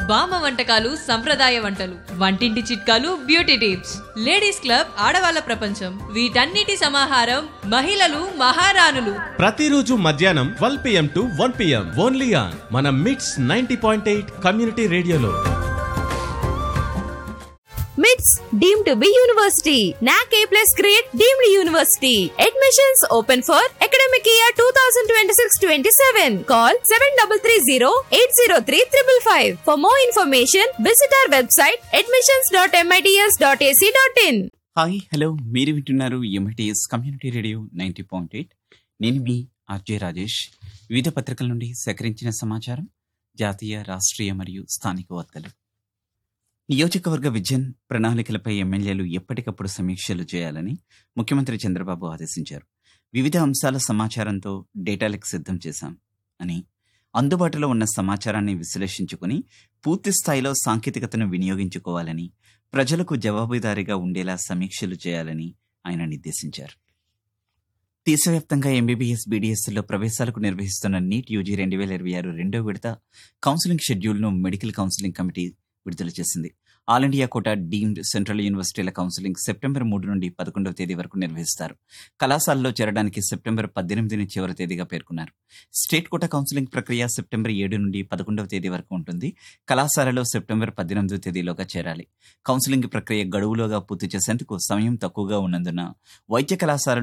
బామ్మ వంటకాలు సంప్రదాయ వంటలు వంటింటి చిట్కాలు బ్యూటీ టిప్స్ లేడీస్ క్లబ్ ఆడవాళ్ళ ప్రపంచం వీటన్నిటి సమాహారం మహిళలు మహారాణులు ప్రతిరోజు మధ్యాహ్నం twelve PM to one PM only on మన MITS ninety point eight community రేడియోలో మిట్స్ deem to be university NAAC A plus grade deemed university admissions open for academic year two thousand twenty six twenty seven call seven double three zero eight zero three triple five for more information visit our website admissions dot MITS dot AC dot in hi hello మీరు వింటున్నారు MITS community radio ninety point eight నేను మీ RJ Rajesh వివిధ పత్రికల నుండి సేకరించిన సమాచారం జాతీయ రాష్ట్రీయ మరియు స్థానిక వార్తలు నియోజకవర్గ విజన్ ప్రణాళికలపై ఎమ్మెల్యేలు ఎప్పటికప్పుడు సమీక్షలు చేయాలని ముఖ్యమంత్రి చంద్రబాబు ఆదేశించారు వివిధ అంశాల సమాచారంతో డేటాలకు సిద్ధం చేశాం అని అందుబాటులో ఉన్న సమాచారాన్ని విశ్లేషించుకుని పూర్తి స్థాయిలో సాంకేతికతను వినియోగించుకోవాలని ప్రజలకు జవాబుదారీగా ఉండేలా సమీక్షలు చేయాలని ఆయన నిర్దేశించారు దేశవ్యాప్తంగా ఎంబీబీఎస్ బీడీఎస్లో ప్రవేశాలకు నిర్వహిస్తున్న నీట్ యూజీ రెండు వేల ఇరవై ఆరు రెండో విడత కౌన్సిలింగ్ షెడ్యూల్ను మెడికల్ కౌన్సిలింగ్ కమిటీ విడుదల చేసింది all India quota deemed central యూనివర్సిటీల కౌన్సిలింగ్ సెప్టెంబర్ మూడు నుండి పదకొండవ తేదీ వరకు నిర్వహిస్తారు కళాశాలలో చేరడానికి సెప్టెంబర్ పద్దెనిమిదిని చివరి తేదీగా పేర్కొన్నారు స్టేట్ కోటా కౌన్సిలింగ్ ప్రక్రియ సెప్టెంబర్ ఏడు నుండి పదకొండవ తేదీ వరకు ఉంటుంది కళాశాలలో సెప్టెంబర్ పద్దెనిమిదవ తేదీలోగా చేరాలి కౌన్సిలింగ్ ప్రక్రియ గడువులోగా పూర్తి చేసేందుకు సమయం తక్కువగా ఉన్నందున వైద్య కళాశాలలు